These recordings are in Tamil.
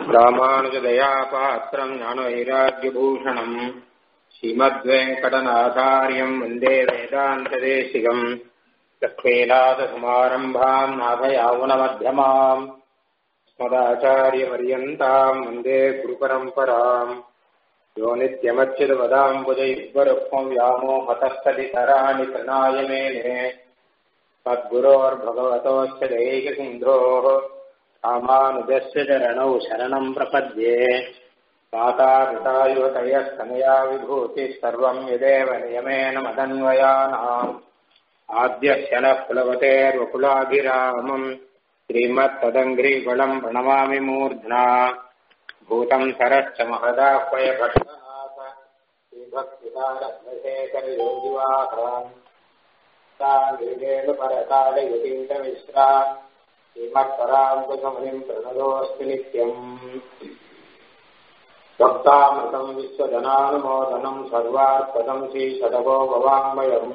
ராமானுஜதயாபாத்திரம் ஞானவைராக்கியபூஷணம் ஸ்ரீமத்வேங்கடநாதாரியம் வந்தே வேதாந்ததேசிகம் லக்ஷ்மீநாதகுமாரம்பாம் நாதயாவுனமध्यமாம் ஸ்மதாச்சாரியபர்யந்தாம் வந்தே குருபரம்பராம் யோ நித்யமच्युतपदाम्बुजयुग्मरुक्मम् व्यामोहतस्तदितराणि प्रणाय मेने तद्गुरोर्भगवतोऽस्य दैकसिन्धोः रामानुजस्य चरणौ शरणम् प्रपद्ये मातापितायुवतयस्तनया विभूतिः सर्वम् यदेव नियमेन मदन्वयानाम् आद्यस्य नः कुलवतेर्वकुलाभिरामम् श्रीमत्तदङ्घ्रीकुलम् प्रणमामि मूर्ध्ना भूतम् सरश्च महदाह्वय भट्टनाथ श्रीभक्तिदारशेखरयोगिवाहान् परकालयुतीन्द्रमिश्रा श्रीमत्पराङ्कुशमुनिम् प्रणतोऽस्मि नित्यम् भक्तामृतम् विश्वजनानुमोदनम् सर्वार्थदम् श्रीशतको भवाङ्मयम्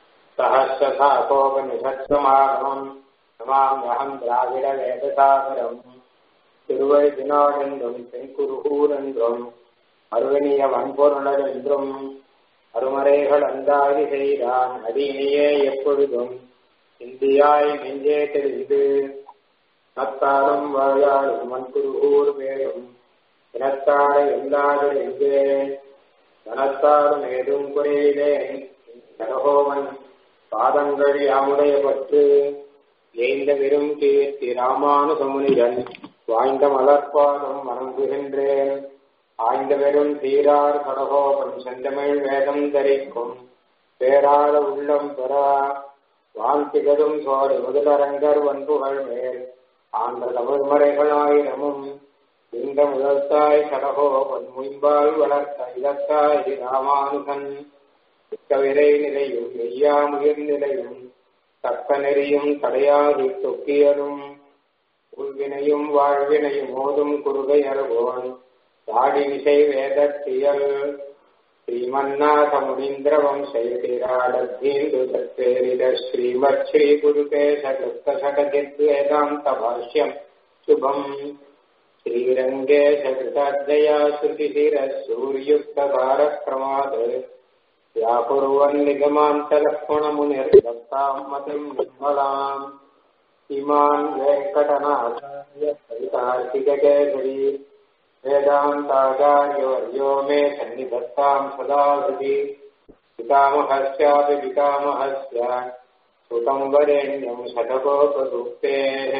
सहस्रशाकोपनिषत्समागमम् नमाम्यहम् द्राविडवेदसागरम् திருவழிதினாடென்றும் தென்குருகூரென்றும் அருவனிய வன்பொருளரென்றும் அருமறைகள் அந்தாதி செய்தான் அடியினையே எப்பொழுதும் இந்தியாய் நெஞ்சே தெரிந்து நத்தாலும் வாழாடும் மண்குருகூர் மேலும் இனத்தாட எல்லாது எங்கேன் தனத்தாலும் ஏதும் குறையிலேன் ஜனகோவன் பாதங்கள் யாமுடைய பற்று ஏந்த வெறும் கீர்த்தி ராமானுசமுனிடன் வாய்ந்த மலர்பாதம் வணங்குகின்றேன் ஆய்ந்த வெறும் தீரார் கடகோபன் செந்தமிழ் வேதம் தரிக்கும் பேராத உள்ளம் பெறா வான்திகதும் சோறு முதலரங்கர் வன்புகள் மேல் ஆண்ட தமிழ்மறைகளாயிரமும் இந்த முதல்தாய் கடகோபன் முயம்பால் வளர்த்த இலத்தாய் ராமானுகன் மிக்கவிரை நிலையும் மெய்யாமுயிர் நிலையும் தக்க நெறியும் தடையாகி தொக்கியலும் உள்வினையும் வாழ்வினையும் மோதும் குறுகை அருகோன் தாடி விசை வேதத்தியல் ஸ்ரீமன்னாத முனீந்திர வம்சைராடத்தீந்து தத்வேரித ஸ்ரீமத் ஸ்ரீ குருகேசகிருத்தசகஜித் வேதாந்த பாஷ்யம் சுபம் श्रीरङ्गेशकृताद्यया श्रुतिशिरः सूर्युक्तकारक्रमात् व्याकुर्वन्निगमान्तलक्ष्मणमुनिर्दत्ताम् मतिम् निर्मलाम् इमान् वेङ्कटनाथार्य सवितार्तिककेसरी वेदान्ताचार्यवर्यो मे सन्निधत्ताम् सदा हृदि पितामहस्यापि पितामहस्य सुतम् वरेण्यम् शतकोपसूक्तेः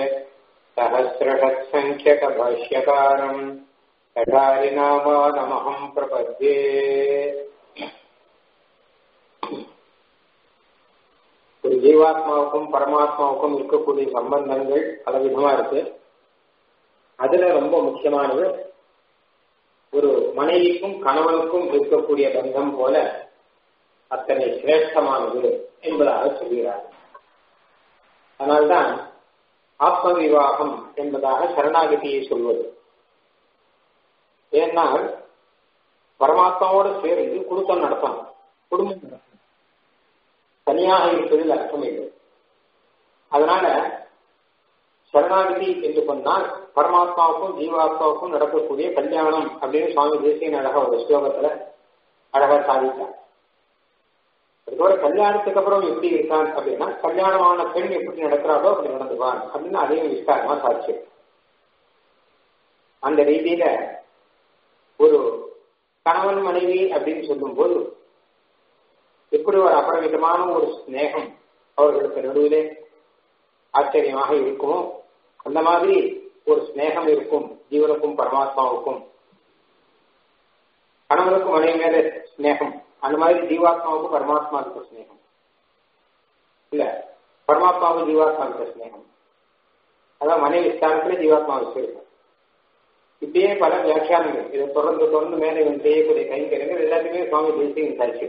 सहस्रषत्सङ्ख्यकभाष्यकारम् कटारिनामानमहम् प्रपद्ये ஒரு ஜீவாத்மாவுக்கும் பரமாத்மாவுக்கும் இருக்கக்கூடிய சம்பந்தங்கள் பலவிதமா இருக்கு அதுல ரொம்ப முக்கியமானது ஒரு மனைவிக்கும் கணவனுக்கும் இருக்கக்கூடிய பந்தம் போல அத்தனை சிரேஷ்டமானது என்பதாக சொல்கிறார் அதனால்தான் ஆத்ம விவாகம் என்பதாக சரணாகதியை சொல்வது ஏன்னால் பரமாத்மாவோடு சேர்ந்து குடும்பம் நடத்தணும் குடும்பம் நடத்தணும் தனியாக இருப்பதில் அர்த்தம் இல்லை அதனால சரணாகதி என்று சொன்னால் பரமாத்மாவுக்கும் ஜீவாத்மாவுக்கும் நடக்கக்கூடிய கல்யாணம் அப்படின்னு சுவாமி தேசியன் அழகா ஒரு ஸ்லோகத்துல அழகா சாதித்தார் அதுக்கப்புறம் கல்யாணத்துக்கு அப்புறம் எப்படி இருக்கான் அப்படின்னா கல்யாணமான பெண் எப்படி நடக்கிறாரோ அப்படி நடந்துவான் அப்படின்னு அதையும் விஸ்தாரமா சாட்சி அந்த ரீதியில ஒரு கணவன் மனைவி அப்படின்னு சொல்லும் போது எப்படி ஒரு அபரிமிதமான ஒரு ஸ்நேகம் அவர்களுக்கு நடுவிலே ஆச்சரியமாக இருக்குமோ அந்த மாதிரி ஒரு ஸ்நேகம் இருக்கும் ஜீவனுக்கும் பரமாத்மாவுக்கும் கணவனுக்கும் மனைவி மேல ஸ்நேகம் அந்த மாதிரி ஜீவாத்மாவுக்கும் பரமாத்மாவுக்கு ஸ்நேகம் இல்ல பரமாத்மாவுக்கு ஜீவாத்மாவுக்கு ஸ்நேகம் அதான் மனைவி ஸ்தானத்துல ஜீவாத்மாவுக்கு இருக்கும் இப்படியே பல வியாக்கியானங்கள் இதை தொடர்ந்து தொடர்ந்து மேலே இவன் செய்யக்கூடிய கைங்கரியங்கள் எல்லாத்தையுமே சுவாமி தேசியம் சாட்சி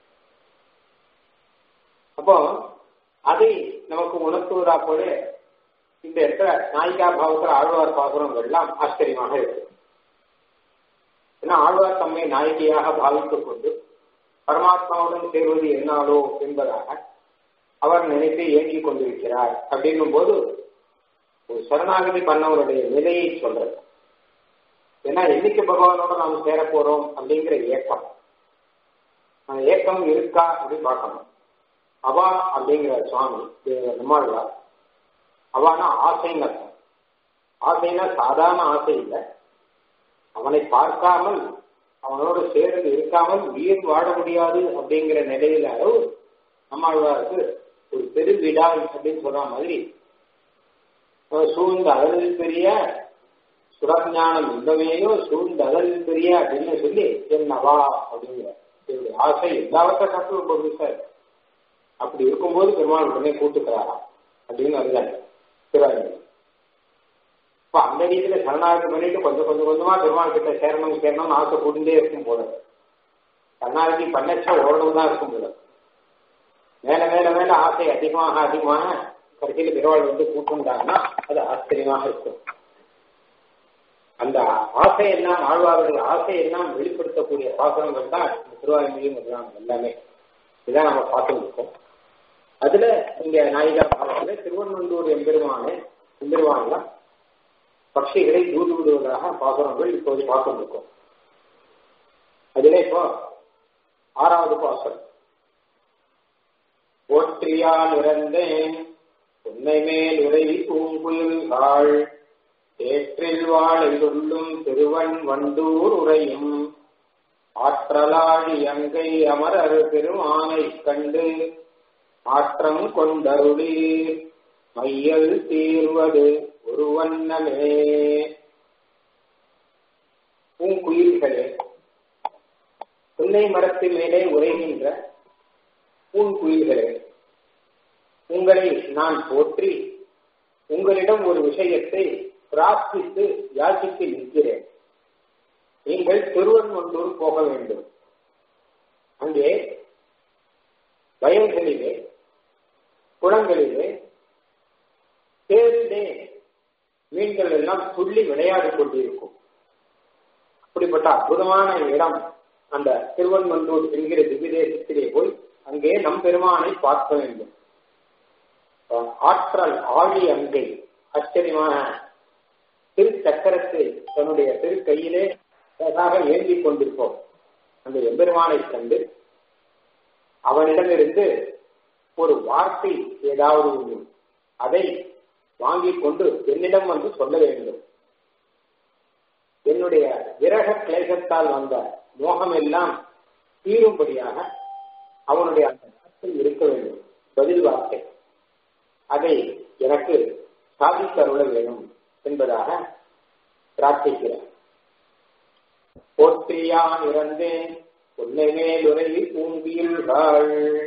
அப்போ அதை நமக்கு உணர்த்துவதா போல இந்த இடத்துல நாயிகா பாவத்தில் ஆழ்வார் பாசுரங்கள் எல்லாம் ஆச்சரியமாக இருக்கு ஏன்னா ஆழ்வார் தம்மை நாயகியாக பாவித்துக் கொண்டு பரமாத்மாவுடன் சேர்வது என்னாலோ என்பதாக அவர் நினைத்து ஏங்கிக் கொண்டிருக்கிறார் அப்படின்னும் போது ஒரு சரணாகதி பண்ணவருடைய நிலையை சொல்றது ஏன்னா என்னைக்கு பகவானோட நாம் சேர போறோம் அப்படிங்கிற ஏக்கம் அந்த ஏக்கம் இருக்கா அப்படின்னு பார்க்கணும் அவா அப்படிங்கிற சுவாமி நம்மாழ்வார் அவானா ஆசைன்னு அர்த்தம் ஆசைனா சாதாரண ஆசை இல்லை அவனை பார்க்காமல் அவனோடு சேர்ந்து இருக்காமல் உயிர் வாழ முடியாது அப்படிங்கிற நிலையில நம்மாழ்வாருக்கு ஒரு பெரு விடா அப்படின்னு சொல்ற மாதிரி சூழ்ந்த அகலில் பெரிய சுரஞானம் இன்பமேயோ சூழ்ந்த அகலில் பெரிய அப்படின்னு சொல்லி என்னவா அப்படிங்கிற என்னுடைய ஆசை எல்லாவற்றை காட்டும் ரொம்ப சார் அப்படி இருக்கும்போது பெருமாள் உடனே கூட்டுக்கிறாராம் அப்படின்னு வருதாங்க திருவாரூர் இப்ப அந்த ரீதியில சரணாகதி பண்ணிட்டு கொஞ்சம் கொஞ்சம் கொஞ்சமா பெருமாள் கிட்ட சேரணும் சேரணும்னு ஆசை கூட்டிகிட்டே இருக்கும் போல சரணாகதி பண்ணச்சா ஓரளவு தான் இருக்கும் போல மேல மேல மேல ஆசை அதிகமாக அதிகமாக கடைசியில் பெருவாள் வந்து கூட்டுண்டாங்கன்னா அது ஆச்சரியமாக இருக்கும் அந்த ஆசை எல்லாம் ஆழ்வார்கள் ஆசை எல்லாம் வெளிப்படுத்தக்கூடிய பாசனங்கள் தான் இந்த திருவாரூரையும் எல்லாமே இதான் நம்ம பார்த்துட்டு இருக்கோம் அதுல இங்க நாயிகா பாடத்துல திருவண்ணூர் எம்பெருமானே எம்பெருமான்லாம் பட்சிகளை தூது விடுவதாக பாசுரங்கள் இப்போது பார்த்து இருக்கோம் அதுல இப்போ ஆறாவது பாசனம் போற்றியால் இறந்தேன் உன்னை மேல் உரை பூங்குயில்காள் ஏற்றில் வாழையுள்ளும் திருவன் வண்டூர் உரையும் ஆற்றலாழி அங்கை அமரர் பெருமானை கண்டு ஆற்றம் கொண்டருளீர் மையல் தீர்வது ஒரு வண்ணமே பூங்குயில்களே புன்னை மரத்தின் மேலே உரைகின்ற பூங்குயில்களே உங்களை நான் போற்றி உங்களிடம் ஒரு விஷயத்தை பிரார்த்தித்து யாசித்து நிற்கிறேன் நீங்கள் திருவன்மண்டூர் போக வேண்டும் அங்கே வயல்களிலே குளங்களிலே தேரிலே மீன்கள் எல்லாம் துள்ளி விளையாடி கொண்டிருக்கும் அப்படிப்பட்ட அற்புதமான இடம் அந்த திருவன்மண்டூர் என்கிற திவ்யதேசத்திலே போய் அங்கே நம் பெருமானை பார்க்க வேண்டும் ஆற்றல் ஆழி அங்கை ஆச்சரியமான திருச்சக்கரத்தை தன்னுடைய திருக்கையிலே அழகாக ஏந்திக் கொண்டிருப்போம் அந்த எம்பெருமானை கண்டு அவனிடமிருந்து ஒரு வார்த்தை ஏதாவது உண்டு அதை வாங்கிக் கொண்டு என்னிடம் வந்து சொல்ல வேண்டும் என்னுடைய விரக கிளேசத்தால் வந்த மோகம் எல்லாம் தீரும்படியாக அவனுடைய அந்த வார்த்தை இருக்க வேண்டும் பதில் வார்த்தை அதை எனக்கு சாதித்தருள வேண்டும் என்பதாக பிரார்த்திக்கிறார் போற்றியான் இறந்தேன் உன்னை மேலுரை பூங்குயில்கள்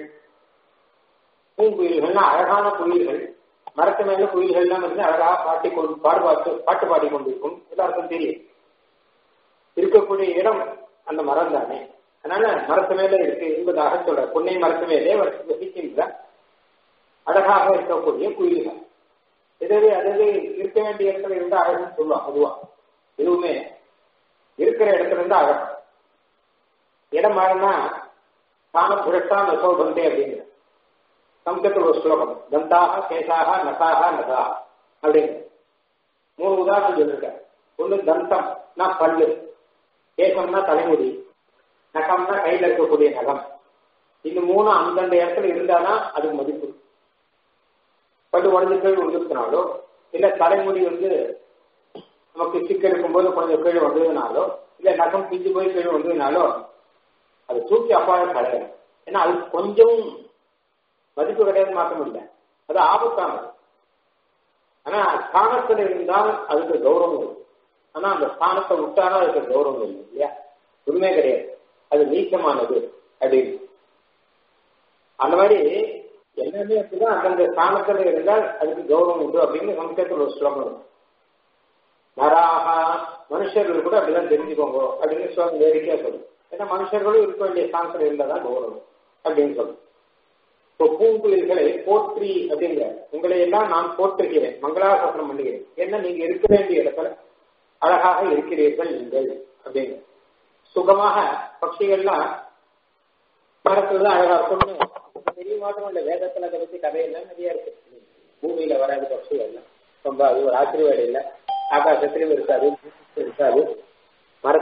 பூங்குயில்கள்னா அழகான குயில்கள் மரத்து மேல குயில்கள்லாம் வந்து அழகாக பாட்டி கொண்டு பாடு பாட்டு பாட்டு பாடி கொண்டிருக்கும் எல்லாருக்கும் தெரியும் இருக்கக்கூடிய இடம் அந்த மரம் தானே அதனால மரத்து மேல இருக்கு என்பதாக சொல்ற பொன்னை மரத்து மேலே வசிக்கின்ற அழகாக இருக்கக்கூடிய குயில்கள் எதாவது அதாவது இருக்க வேண்டிய இடத்துல இருந்தா அழகுன்னு சொல்லுவான் பொதுவா எதுவுமே இருக்கிற இடத்துல இருந்தா அழகு இடம் மாறினா தான புரட்டா நசோபந்தே அப்படிங்கிற சம்ஸ்கிருத ஒரு ஸ்லோகம் தந்தாக கேசாக நசாக நசா அப்படிங்கிற மூணு உதாரணம் சொல்லியிருக்காரு ஒண்ணு தந்தம்னா பல்லு கேசம்னா தலைமுடி நகம்னா கையில இருக்கக்கூடிய நகம் இந்த மூணு அந்தந்த இடத்துல இருந்தாதான் அதுக்கு மதிப்பு பல்லு உடஞ்சு கீழ் விழுந்துருத்தினாலோ இல்ல தலைமுடி வந்து நமக்கு சிக்க இருக்கும்போது கொஞ்சம் கீழ் வந்ததுனாலோ இல்ல நகம் பிஞ்சு போய் கீழ் வந்ததுனாலோ அது தூக்கி அப்பாவே கிடையாது ஏன்னா அது கொஞ்சம் மதிப்பு கிடையாது மாற்ற முடியல அது ஆபத்தானது ஆனா ஸ்தானத்துல இருந்தால் அதுக்கு கௌரவம் இருக்கு ஆனா அந்த ஸ்தானத்தை விட்டாலும் அதுக்கு கௌரவம் இல்லை இல்லையா உண்மை கிடையாது அது நீச்சமானது அப்படின்னு அந்த மாதிரி எல்லாமே அப்படிதான் அந்தந்த ஸ்தானத்துல இருந்தால் அதுக்கு கௌரவம் உண்டு அப்படின்னு சம்ஸ்கிருதத்தில் ஒரு ஸ்லோகம் இருக்கு நராகா மனுஷர்கள் கூட அப்படிதான் தெரிஞ்சுக்கோங்க அப்படின்னு ஸ்லோகம் வேடிக்கையா சொல்லும் ஏன்னா மனுஷர்களும் இருக்க வேண்டிய ஸ்தானத்துல இருந்தாதான் கௌரவம் அப்படின்னு சொல்லும் இப்போ பூங்குயில்களை போற்றி அப்படிங்கிற உங்களை எல்லாம் நான் போற்றுகிறேன் மங்களாசாசனம் பண்ணுகிறேன் ஏன்னா நீங்க இருக்க வேண்டிய இடத்துல அழகாக இருக்கிறீர்கள் நீங்கள் அப்படிங்க சுகமாக பட்சிகள்லாம் மரத்துல தான் அழகா இருக்கும்னு தெரிய மாட்டோம் இல்ல வேதத்துல அதை பத்தி கதையெல்லாம் நிறைய இருக்கு பூமியில வராது பட்சிகள்லாம் ரொம்ப அது ஒரு ஆச்சரிய இல்லை ஆகாசத்திலும் இருக்காது இருக்காது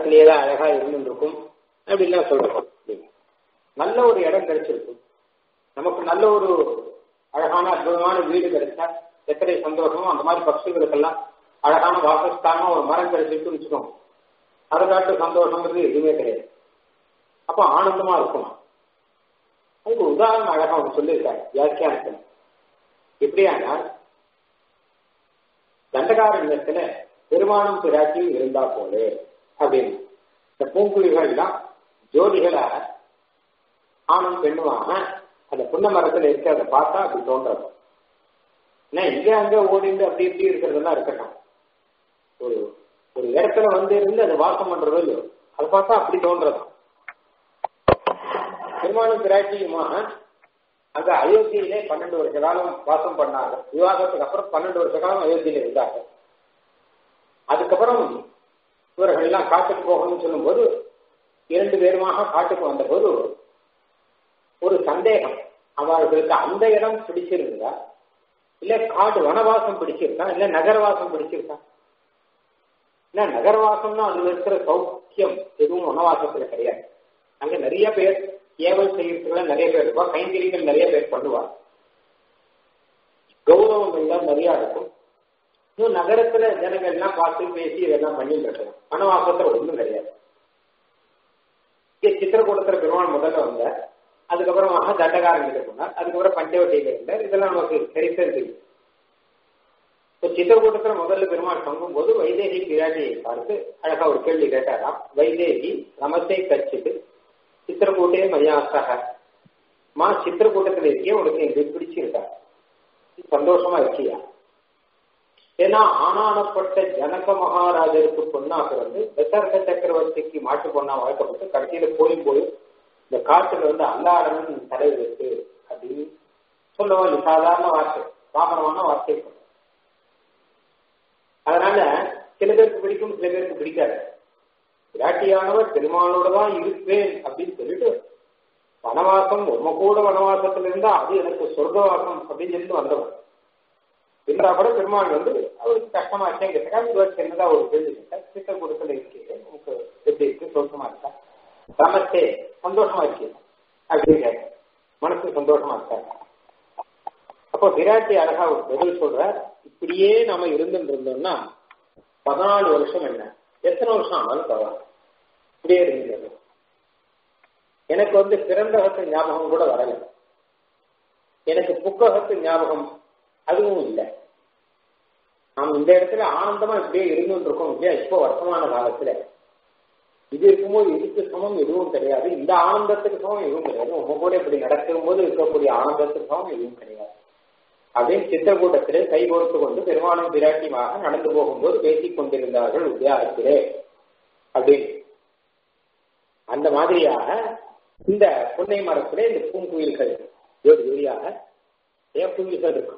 மரத்திலேயே தான் அழகா இருந்துருக்கும் அப்படின்லாம் சொல்றோம் நல்ல ஒரு இடம் கிடைச்சிருக்கும் நமக்கு நல்ல ஒரு அழகான அற்புதமான வீடு கிடைச்சா எத்தனை சந்தோஷமோ அந்த மாதிரி பட்சிகளுக்கெல்லாம் அழகான வாசஸ்தானமா ஒரு மரம் கிடைச்சிட்டு வச்சுக்கோங்க அதை காட்டு சந்தோஷங்கிறது எதுவுமே கிடையாது அப்போ ஆனந்தமா இருக்குமா அதுக்கு உதாரணம் அழகா அவங்க சொல்லியிருக்காரு வியாக்கியானத்தில் எப்படியானால் தண்டகாரண்யத்துல பெருமானும் பிராட்டியும் இருந்தா போலே அப்படின்னு இந்த பூங்குழிகள்லாம் ஜோதிகளா ஆணும் பெண்ணுமாக அந்த புன்ன மரத்துல இருக்கிறத பார்த்தா அப்படி தோன்றது ஏன்னா இங்க அங்க ஓடிந்து அப்படி இப்படி இருக்கிறதெல்லாம் இருக்கட்டும் ஒரு ஒரு இடத்துல வந்து இருந்து அதை வாசம் பண்றதோ இல்லையோ அதை பார்த்தா அப்படி தோன்றது பெருமானும் பிராட்டியுமாக அங்க அயோத்தியிலே பன்னெண்டு வருஷ காலம் வாசம் பண்ணாங்க விவாகத்துக்கு அப்புறம் பன்னெண்டு வருஷ காலம் அயோத்தியில இருந்தாங்க அதுக்கப்புறம் இவர்கள் எல்லாம் காட்டுக்கு போகணும்னு சொல்லும்போது இரண்டு பேருமாக காட்டுக்கு வந்தபோது ஒரு சந்தேகம் அவர்களுக்கு அந்த இடம் பிடிச்சிருந்தா இல்ல காடு வனவாசம் பிடிச்சிருக்கா இல்ல நகரவாசம் பிடிச்சிருக்கா இல்ல நகரவாசம்னா அதுல இருக்கிற சௌக்கியம் எதுவும் வனவாசத்துல கிடையாது அங்க நிறைய பேர் ஏவல் செய்யறதுக்குள்ள நிறைய பேர் இருப்பா கைங்கரிகள் நிறைய பேர் பண்ணுவா கௌரவங்கள்லாம் நிறைய இருக்கும் இன்னும் நகரத்துல ஜனங்கள் எல்லாம் பார்த்து பேசி இதெல்லாம் பண்ணிட்டு இருக்கணும் வனவாசத்துல ஒன்றும் கிடையாது இங்க சித்திரக்கூடத்துல பெருமாள் முதல்ல வந்த அதுக்கப்புறமாக தண்டகாரங்கிட்ட போனார் அதுக்கப்புறம் பஞ்சவட்டியில இருந்தார் இதெல்லாம் நமக்கு தெரிந்தது இப்போ சித்திரக்கூட்டத்துல முதல்ல பெருமாள் தங்கும் போது வைதேகி பிராட்டியை பார்த்து அழகா ஒரு கேள்வி கேட்டாராம் வைதேகி ரமத்தை கச்சிட்டு சித்திரக்கூட்டே மரியாசக மா சித்திரக்கூட்டத்துல இருக்கிய உனக்கு எனக்கு பிடிச்சிருக்கா சந்தோஷமா இருக்கியா ஏன்னா ஆனானப்பட்ட ஜனக மகாராஜருக்கு பொண்ணா பிறந்து தசரத சக்கரவர்த்திக்கு மாட்டு பொண்ணா வளர்க்கப்பட்டு கடைசியில போய் போய் இந்த காட்டுல வந்து அல்லாடனும் தடை இருக்கு அப்படின்னு சொல்லுவோம் இது சாதாரண வார்த்தை பாமரமான வார்த்தை அதனால சில பேருக்கு பிடிக்கும் சில பேருக்கு பிடிக்காது விராட்டியானவர் பெருமாளோட தான் இருப்பேன் அப்படின்னு சொல்லிட்டு வனவாசம் உம கூட வனவாசத்துல இருந்தா அது எனக்கு சொர்க்கவாசம் அப்படின்னு சொல்லிட்டு வந்தவன் இருந்தா கூட பெருமாள் வந்து அவருக்கு கஷ்டமாச்சே கேட்டா இவர் சின்னதா ஒரு கேள்வி கேட்டார் சித்த கூடத்துல இருக்கீங்க உங்களுக்கு எப்படி இருக்கு சோசமா இருக்கா நமஸ்தே சந்தோஷமா இருக்கீங்க அப்படின்னு கேட்டேன் மனசு சந்தோஷமா இருக்கா அப்போ விராட்டி அழகா ஒரு பதில் சொல்ற இப்படியே நாம இருந்துட்டு இருந்தோம்னா பதினாலு வருஷம் என்ன எத்தனை வருஷம் ஆனாலும் பரவாயில்ல இப்படியே இருந்தது எனக்கு வந்து பிறந்தகத்து ஞாபகம் கூட வரல எனக்கு புக்ககத்து ஞாபகம் அதுவும் இல்லை நாம் இந்த இடத்துல ஆனந்தமா இப்படியே இருந்துட்டு இருக்கோம் இல்லையா இப்போ வர்த்தமான காலத்துல இது இருக்கும்போது இதுக்கு சமம் எதுவும் கிடையாது இந்த ஆனந்தத்துக்கு சமம் எதுவும் கிடையாது உங்க கூட இப்படி நடக்கும் போது இருக்கக்கூடிய ஆனந்தத்துக்கு சமம் எதுவும் கிடையாது அப்படின்னு சித்திரக்கூட்டத்திலே கை கோர்த்து கொண்டு பெருமானும் பிராட்டியமாக நடந்து போகும்போது பேசிக் கொண்டிருந்தார்கள் உத்தியாகத்திலே அப்படின்னு அந்த மாதிரியாக இந்த புன்னை மரத்திலே இந்த பூங்குயில்கள் ஜோடி ஜோடியாக ஏன் குயில்கள் இருக்கும்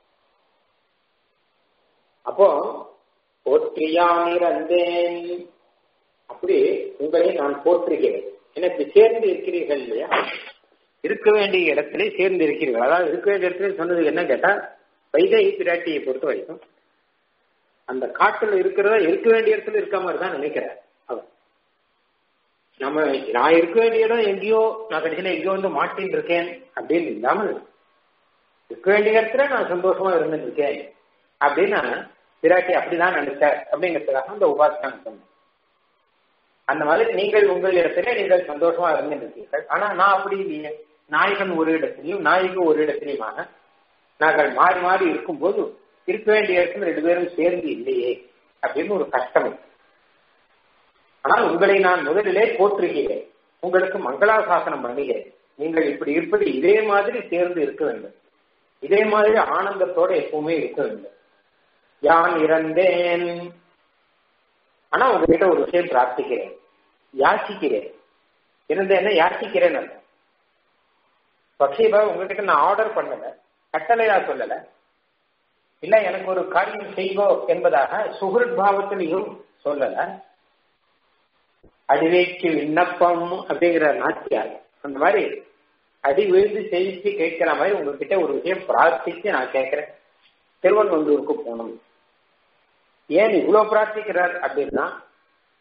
அப்போ போற்றியானிறந்தேன் அப்படி உங்களை நான் போற்றுகிறேன் எனக்கு சேர்ந்து இருக்கிறீர்கள் இல்லையா இருக்க வேண்டிய இடத்திலே சேர்ந்து இருக்கிறீர்கள் அதாவது இருக்க வேண்டிய இடத்துல சொன்னது என்ன கேட்டா வைதேகி பிராட்டியை பொறுத்த வரைக்கும் அந்த காட்டுல இருக்கிறத இருக்க வேண்டிய இடத்துல இருக்க மாதிரி தான் நினைக்கிறார் அவர் நம்ம நான் இருக்க வேண்டிய இடம் எங்கேயோ நான் கடைசியில எங்கேயோ வந்து மாட்டின்னு இருக்கேன் அப்படின்னு இல்லாமல் இருக்க வேண்டிய இடத்துல நான் சந்தோஷமா இருந்துட்டு இருக்கேன் அப்படின்னு பிராட்டி அப்படிதான் நினைச்சார் அப்படிங்கிறதுக்காக அந்த உபாசனம் சொன்னேன் அந்த மாதிரி நீங்கள் உங்கள் இடத்துல நீங்கள் சந்தோஷமா இருந்திருக்கீர்கள் ஆனா நான் அப்படி இல்லையே நாயகன் ஒரு இடத்திலையும் நாயகி ஒரு இடத்திலையுமாக நாங்கள் மாறி மாறி இருக்கும்போது இருக்க வேண்டிய இடத்துல ரெண்டு பேரும் சேர்ந்து இல்லையே அப்படின்னு ஒரு கஷ்டம் ஆனால் உங்களை நான் முதலிலே போற்றுகிறேன் உங்களுக்கு மங்களாசாசனம் பண்ணுகிறேன் நீங்கள் இப்படி இருப்பது இதே மாதிரி சேர்ந்து இருக்க வேண்டும் இதே மாதிரி ஆனந்தத்தோட எப்பவுமே இருக்க வேண்டும் யான் இறந்தேன் ஆனா உங்ககிட்ட ஒரு விஷயம் பிரார்த்திக்கிறேன் யாச்சிக்கிறேன் இருந்தேன்னா யாச்சிக்கிறேன் அல்ல பக்ஷிபா உங்ககிட்ட நான் ஆர்டர் பண்ணல கட்டளையா சொல்லல இல்ல எனக்கு ஒரு காரியம் செய்வோ என்பதாக சுகிருத் பாவத்திலையும் சொல்லல அடிவைக்கு விண்ணப்பம் அப்படிங்கிற நாச்சியார் அந்த மாதிரி அடி விழுந்து செய்தி கேட்கிற மாதிரி உங்ககிட்ட ஒரு விஷயம் பிரார்த்திச்சு நான் கேட்கிறேன் திருவண்ணூருக்கு போகணும் ஏன் இவ்வளவு பிரார்த்திக்கிறார் அப்படின்னா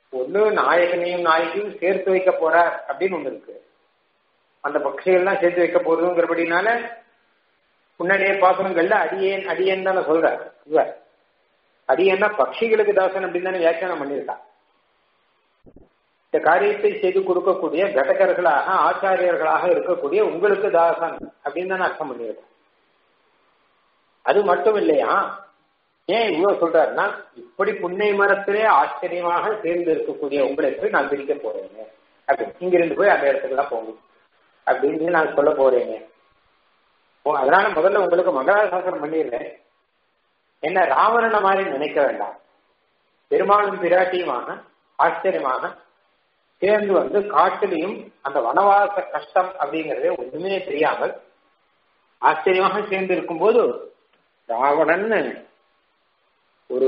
ஒண்ணு நாயகனையும் நாயகியும் சேர்த்து வைக்க போறார் அப்படின்னு ஒண்ணு இருக்கு அந்த பக்ஷிகள்லாம் சேர்த்து வைக்க போறதுங்கிறபடினால முன்னாடியே பாசனங்கள்ல அடியேன் அடியேன் தானே சொல்றார் இவர் அடியேன்னா பக்ஷிகளுக்கு தாசன் அப்படின்னு தானே வியாக்கியானம் பண்ணியிருக்கான் இந்த காரியத்தை செய்து கொடுக்கக்கூடிய கடகர்களாக ஆச்சாரியர்களாக இருக்கக்கூடிய உங்களுக்கு தாசன் அப்படின்னு தானே அர்த்தம் பண்ணியிருக்கான் அது மட்டும் இல்லையா ஏன் இவ்வளவு சொல்றாருன்னா இப்படி புன்னை மரத்திலே ஆச்சரியமாக சேர்ந்து இருக்கக்கூடிய உங்களுக்கு நான் பிரிக்க போறேங்க அப்படி இங்கிருந்து போய் அந்த இடத்துக்குலாம் போங்க அப்படின்னு நான் சொல்ல போறேங்க அதனால முதல்ல உங்களுக்கு மங்களாசாசனம் பண்ணிடுறேன் என்ன ராவணனை மாதிரி நினைக்க வேண்டாம் பெருமாளும் பிராட்டியுமாக ஆச்சரியமாக சேர்ந்து வந்து காட்டிலையும் அந்த வனவாச கஷ்டம் அப்படிங்கறதே ஒண்ணுமே தெரியாமல் ஆச்சரியமாக சேர்ந்து இருக்கும்போது ராவணன் ஒரு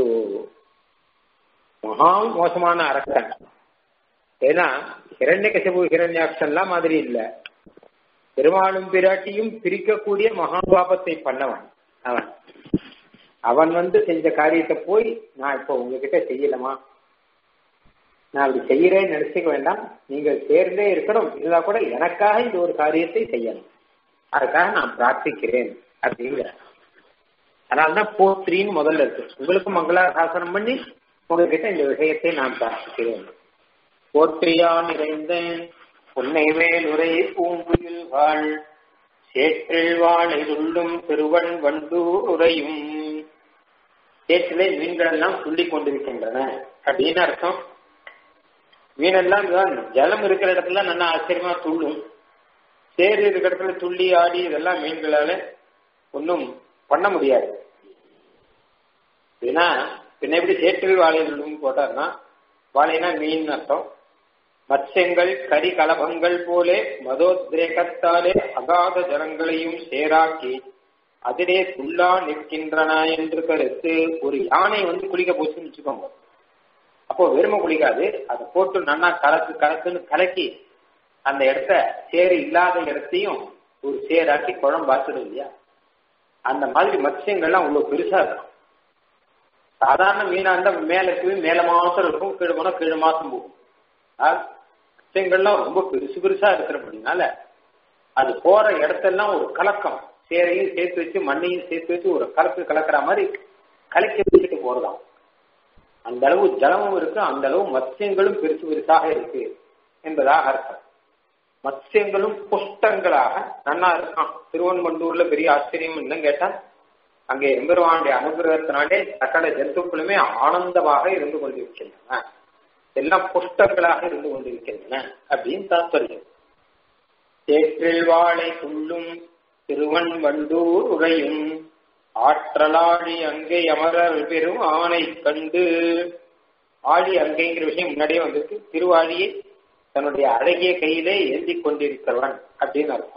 மகா மோசமான அரக்கன் ஏன்னா ஹிரண்ய கசிபு ஹிரண்யாட்சன்லாம் மாதிரி இல்ல பெருமாளும் பிராட்டியும் பிரிக்கக்கூடிய மகா பாபத்தை பண்ணவன் அவன் அவன் வந்து செஞ்ச காரியத்தை போய் நான் இப்போ உங்ககிட்ட செய்யலமா நான் அப்படி செய்யறேன்னு நினைச்சுக்க வேண்டாம் நீங்கள் சேர்ந்தே இருக்கணும் இருந்தா கூட எனக்காக இந்த ஒரு காரியத்தை செய்யணும் அதுக்காக நான் பிரார்த்திக்கிறேன் அப்படிங்கிற அதனால்தான் போத்ரின்னு முதல்ல இருக்கு உங்களுக்கு மங்களாசாசனம் பண்ணி உங்ககிட்ட இந்த விஷயத்தை நான் பிரார்த்திக்கிறேன் போற்றியா நிறைந்தேன் உன்னை மேலுரை பூங்குயில் வாழ் சேற்றில் வாழைதுள்ளும் திருவன் வண்டூர் உரையும் சேற்றிலே மீன்கள் எல்லாம் துள்ளி கொண்டிருக்கின்றன அப்படின்னு அர்த்தம் மீனெல்லாம் ஜலம் இருக்கிற இடத்துல நல்லா ஆச்சரியமா துள்ளும் சேறு இருக்கிற இடத்துல துள்ளி ஆடி இதெல்லாம் மீன்களால ஒன்றும் பண்ண முடியாது ஏன்னா பின்ன எப்படி சேற்றில் வாழைதுள்ளும் போட்டார்னா வாழைனா மீன் அர்த்தம் மத்ஸ்யங்கள் கரி கலபங்கள் போலே மதோத்ரேகத்தாலே அகாத ஜனங்களையும் சேராக்கி அதிலே துள்ளா நிற்கின்றன என்று கருத்து ஒரு யானை வந்து குளிக்க போச்சுன்னு வச்சுக்கோங்க அப்போ வெறுமை குளிக்காது அதை போட்டு நன்னா கலக்கு கலக்குன்னு கலக்கி அந்த இடத்த சேரு இல்லாத இடத்தையும் ஒரு சேராக்கி குழம்பாச்சிடும் இல்லையா அந்த மாதிரி மத்ஸ்யங்கள்லாம் அவ்வளவு பெருசா இருக்கும் சாதாரண மீனா இருந்தா மேல போய் மேல மாசம் இருக்கும் கீழே போனா கீழே மாசம் போகும் மத்ஸ்யங்கள்லாம் ரொம்ப பெருசு பெருசா இருக்கிறபடினால அது போற இடத்தெல்லாம் ஒரு கலக்கம் சேரையும் சேர்த்து வச்சு மண்ணையும் சேர்த்து வச்சு ஒரு கலக்கு கலக்கிற மாதிரி கலக்கி வச்சுட்டு போறதாம் அந்த அளவு ஜலமும் இருக்கு அந்த அளவு மத்ஸ்யங்களும் பெருசு பெருசாக இருக்கு என்பதாக அர்த்தம் மத்ஸ்யங்களும் புஷ்டங்களாக நன்னா இருக்கான் திருவன்மண்டூர்ல பெரிய ஆச்சரியம் என்னன்னு கேட்டா அங்கே எம்பெருவானுடைய அனுகிரகத்தினாலே சகல ஜந்துக்களுமே ஆனந்தமாக இருந்து கொண்டிருக்கின்றன எல்லாம் புஷ்டங்களாக இருந்து கொண்டிருக்கின்றன அப்படின்னு தாத்பரியம் சேற்றில் வாழை துள்ளும் திருவன் வண்டூர் உரையும் ஆற்றலாழி அங்கே அமரர் பெரும் ஆணை கண்டு ஆழி அங்கைங்கிற விஷயம் முன்னாடியே வந்திருக்கு திருவாழியை தன்னுடைய அழகிய கையிலே ஏந்தி கொண்டிருக்கிறவன் அப்படின்னு அர்த்தம்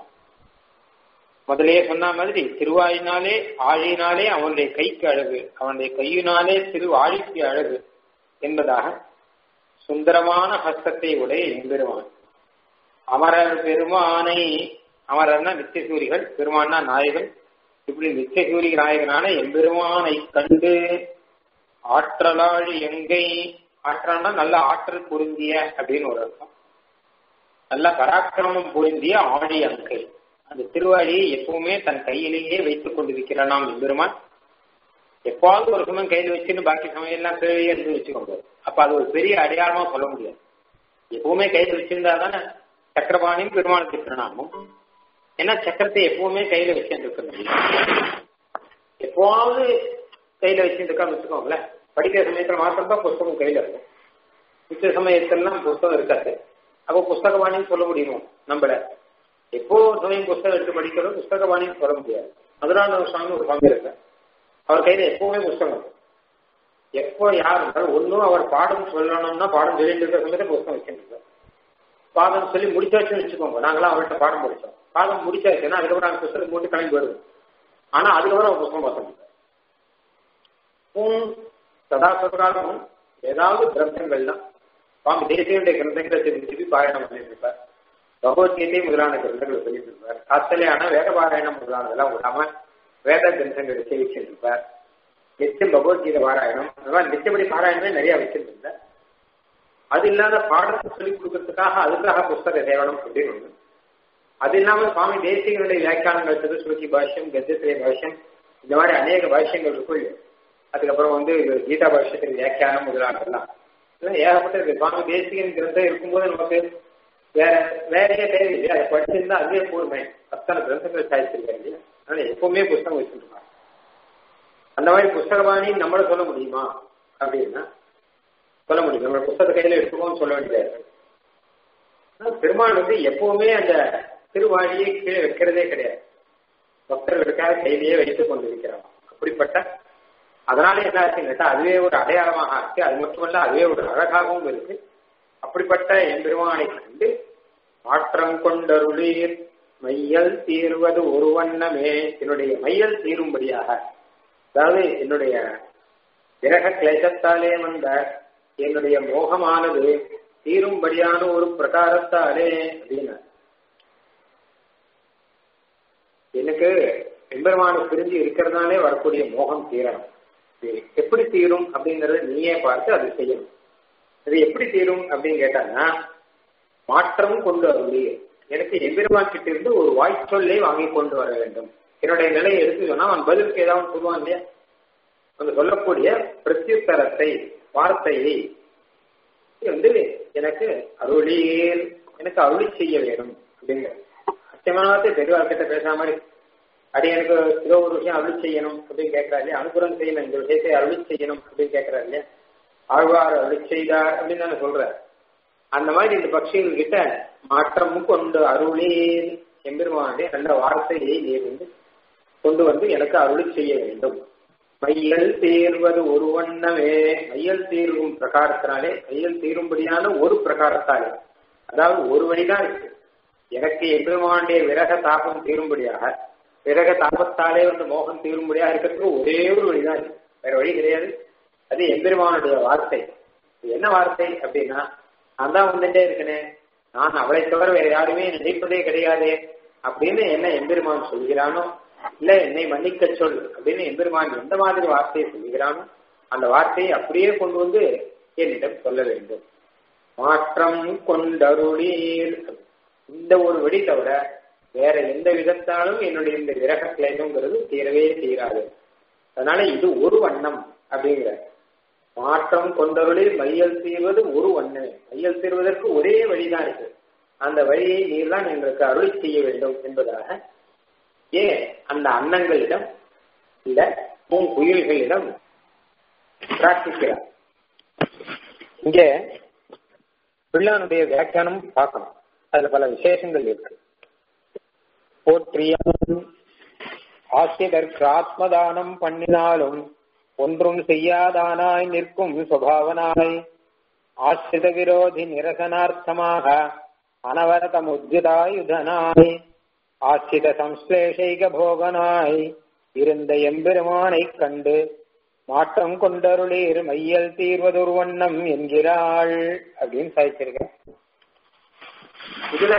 முதலே சொன்ன மாதிரி திருவாயினாலே ஆழியினாலே அவனுடைய கைக்கு அழகு அவனுடைய கையினாலே திருவாழிக்கு அழகு என்பதாக சுந்தரமான ஹஸ்தத்தை உடைய எம்பெருமான் அமரர் பெருமானை அமரர்னா நித்தியசூரிகள் பெருமானா நாயகன் இப்படி நித்தியசூரி நாயகனான எம்பெருமானை கண்டு ஆற்றலாழி எங்கை ஆற்றல்னா நல்ல ஆற்றல் பொருந்திய அப்படின்னு ஒரு அர்த்தம் நல்ல பராக்கிரமம் பொருந்திய ஆழி அங்கை அந்த திருவாழியை எப்பவுமே தன் கையிலேயே வைத்துக் கொண்டிருக்கிற நாம் எம்பெருமான் எப்பாவது ஒரு சமயம் கையில் வச்சுன்னு பாக்கி சமயம் எல்லாம் கீழே இருந்து வச்சுக்கோங்க அப்ப அது ஒரு பெரிய அடையாளமா சொல்ல முடியாது எப்பவுமே கையில் வச்சிருந்தா தானே சக்கரபாணியும் பெருமாளுக்கு திருநாமம் ஏன்னா சக்கரத்தை எப்பவுமே கையில வச்சுட்டு இருக்க எப்பவாவது கையில வச்சுட்டு இருக்கான்னு வச்சுக்கோங்களேன் படிக்கிற சமயத்துல மாத்திரம் தான் புஸ்தகம் கையில இருக்கும் மிச்ச சமயத்திலாம் புஸ்தகம் இருக்காது அப்போ புஸ்தகவாணின்னு சொல்ல முடியுமோ நம்மள எப்போ சமயம் புஸ்தகம் எடுத்து படிக்கிறோம் புஸ்தகவாணின்னு சொல்ல முடியாது அதனால சுவாமி ஒரு சுவாமி இருக்க அவர் கையில எப்பவுமே புஸ்தகம் இருக்கும் எப்போ யார் இருந்தாலும் ஒன்னும் அவர் பாடம் சொல்லணும்னா பாடம் சொல்லிட்டு இருக்கிற சமயத்தை புஸ்தகம் வச்சுருக்கார் பாடம் சொல்லி முடிச்சாச்சுன்னு வச்சுக்கோங்க நாங்களாம் அவர்கிட்ட பாடம் முடிச்சோம் பாடம் முடிச்சாச்சுன்னா அதுக்கப்புறம் நாங்கள் புஸ்தகம் போட்டு கிளம்பி வருவோம் ஆனா அதுக்கப்புறம் அவர் புஸ்தகம் பார்த்தோம் சதா சதகாலமும் ஏதாவது கிரந்தங்கள்லாம் சுவாமி தேசியனுடைய கிரந்தங்களை திரும்பி திருப்பி பாராயணம் பண்ணிட்டு இருப்பார் பகவத்கீதை முதலான கிரந்தங்களை சொல்லிட்டு இருப்பார் காத்தலையான வேத பாராயணம் முதலானதெல்லாம் விடாம வேத கிரந்தங்களை சேவிச்சுட்டு இருப்பார் நித்தியம் பகவத்கீதை பாராயணம் அதெல்லாம் நித்தியப்படி பாராயணமே நிறைய வச்சிருந்தார் அது இல்லாத பாடத்தை சொல்லிக் கொடுக்கறதுக்காக அதுக்காக புஸ்தக சேவனம் அப்படின்னு ஒண்ணு அது இல்லாம சுவாமி தேசிகனுடைய வியாக்கியானங்கள் திருசுருக்கி பாஷ்யம் கத்திரே பாஷ்யம் இந்த மாதிரி அநேக பாஷ்யங்கள் இருக்கும் இல்லையா? அதுக்கப்புறம் வந்து கீதா பாஷ்யத்தின் வியாக்கியானம் முதலானதெல்லாம் இதெல்லாம் ஏகப்பட்ட இருக்கு சுவாமி தேசிகன் கிரந்தம் இருக்கும்போது நமக்கு வேற வேறையே தேவையில்லை அதை படிச்சிருந்தா அதுவே போதுமே அத்தனை கிரந்தங்கள் சாதிச்சிருக்காங்க இல்லையா அதனால எப்பவுமே புஸ்தகம் வச்சுருப்பாங்க அந்த மாதிரி புஸ்தகபாணி நம்மள சொல்ல முடியுமா அப்படின்னா சொல்ல முடியும் நம்ம புஸ்தகத்தை கையில எடுத்துக்கோன்னு சொல்ல வேண்டியதா இருக்கு ஆனா பெருமாள் வந்து எப்பவுமே அந்த திருவாழியை கீழே வைக்கிறதே கிடையாது பக்தர்களுக்காக கையிலேயே வைத்துக் கொண்டிருக்கிறான் அப்படிப்பட்ட அதனால என்ன ஆச்சுன்னு கேட்டா அதுவே ஒரு அடையாளமாக ஆச்சு அது மட்டுமல்ல அதுவே ஒரு அழகாகவும் இருக்கு அப்படிப்பட்ட எம்பெருமானை கண்டு மாற்றம் கொண்டருளீர் மையல் தீர்வது ஒரு வண்ணமே என்னுடைய மையல் தீரும்படியாக அதாவது என்னுடைய விரக கிளேசத்தாலே வந்த என்னுடைய மோகமானது தீரும்படியான ஒரு பிரகாரத்தாலே அப்படின்னா எனக்கு எம்பெருமான பிரிஞ்சு இருக்கிறதுனாலே வரக்கூடிய மோகம் தீரணும் இது எப்படி தீரும் அப்படிங்கறத நீயே பார்த்து அது செய்யணும் இது எப்படி தீரும் அப்படின்னு கேட்டாங்கன்னா மாற்றம் கொண்டு அருளி எனக்கு எம்பெருமான் கிட்ட இருந்து ஒரு வாய்ச்சொல்லை வாங்கி கொண்டு வர வேண்டும் என்னுடைய நிலையை எடுத்து சொன்னா அவன் பதிலுக்கு ஏதாவது சொல்லுவான் இல்லையா அந்த சொல்லக்கூடிய பிரத்யுத்தரத்தை வார்த்தையை வந்து எனக்கு அருளீர் எனக்கு அருளி செய்ய வேணும் அப்படிங்கிற சத்தியமானத்தை பெரியவார்கிட்ட பேசாம மாதிரி அடி எனக்கு ஏதோ ஒரு விஷயம் அருளி செய்யணும் அப்படின்னு கேட்கறா இல்லையா அனுப்புறம் செய்யணும் இந்த விஷயத்தை அருளி செய்யணும் அப்படின்னு கேட்கறா இல்லையா ஆழ்வார் அருளி செய்தார் அப்படின்னு தானே சொல்ற அந்த மாதிரி இந்த பட்சிகள் கிட்ட மாற்றமும் கொண்டு அருளீர் எம்பெருமானுடைய நல்ல வார்த்தையை நீர் வந்து கொண்டு வந்து எனக்கு அருளி செய்ய வேண்டும் மையல் தீர்வது ஒரு வண்ணமே மையல் தீர்வும் பிரகாரத்தினாலே மையல் தீரும்படியான ஒரு பிரகாரத்தாலே அதாவது ஒரு வழிதான் இருக்கு எனக்கு எம்பெருமானுடைய விரக தாபம் தீரும்படியாக விரக தாபத்தாலே வந்து மோகம் தீரும்படியாக இருக்கிறதுக்கு ஒரே ஒரு வழிதான் இருக்கு வேற வழி கிடையாது அது எம்பெருமானுடைய வார்த்தை இது என்ன வார்த்தை அப்படின்னா நான் தான் வந்துட்டே இருக்கனே நான் அவளை தவிர வேற யாருமே நினைப்பதே கிடையாது அப்படின்னு என்ன எம்பெருமான் சொல்கிறானோ இல்ல என்னை மன்னிக்க சொல் அப்படின்னு எம்பெருமான் எந்த மாதிரி வார்த்தையை சொல்லுகிறானோ அந்த வார்த்தையை அப்படியே கொண்டு வந்து என்னிடம் சொல்ல வேண்டும் மாற்றம் கொண்டருளீர் இந்த ஒரு வழி தவிர வேற எந்த விதத்தாலும் என்னுடைய இந்த விரக கிளைங்கிறது தீரவே தீராது அதனால இது ஒரு வண்ணம் அப்படிங்கிற மாற்றம் கொண்டருளில் மையல் தீர்வது ஒரு வண்ணம் மையல் தீர்வதற்கு ஒரே வழிதான் இருக்கு அந்த வழியை நீர்தான் எங்களுக்கு அருளி செய்ய வேண்டும் என்பதாக ஏன் அந்த அன்னங்களிடம் இல்ல பூங்குயில்களிடம் பிரார்த்திக்கிறார் இங்க பிள்ளானுடைய வியாக்கியானம் பார்க்கணும் அதுல பல விசேஷங்கள் இருக்கு போற்றியும் ஆசிரியருக்கு ஆத்மதானம் பண்ணினாலும் ஒன்றும் செய்யாதானாய் நிற்கும் சுபாவனாய் ஆசிரித விரோதி நிரசனார்த்தமாக அனவரதம் உத்யுதாயுதனாய் ஆசிரித சம்ஸ்லேஷைக போகனாய் இருந்த எம்பெருமானை கண்டு மாற்றம் கொண்டருளீர் மையல் தீர்வதொரு வண்ணம் என்கிறாள் அப்படின்னு சாதிச்சிருக்க இதுல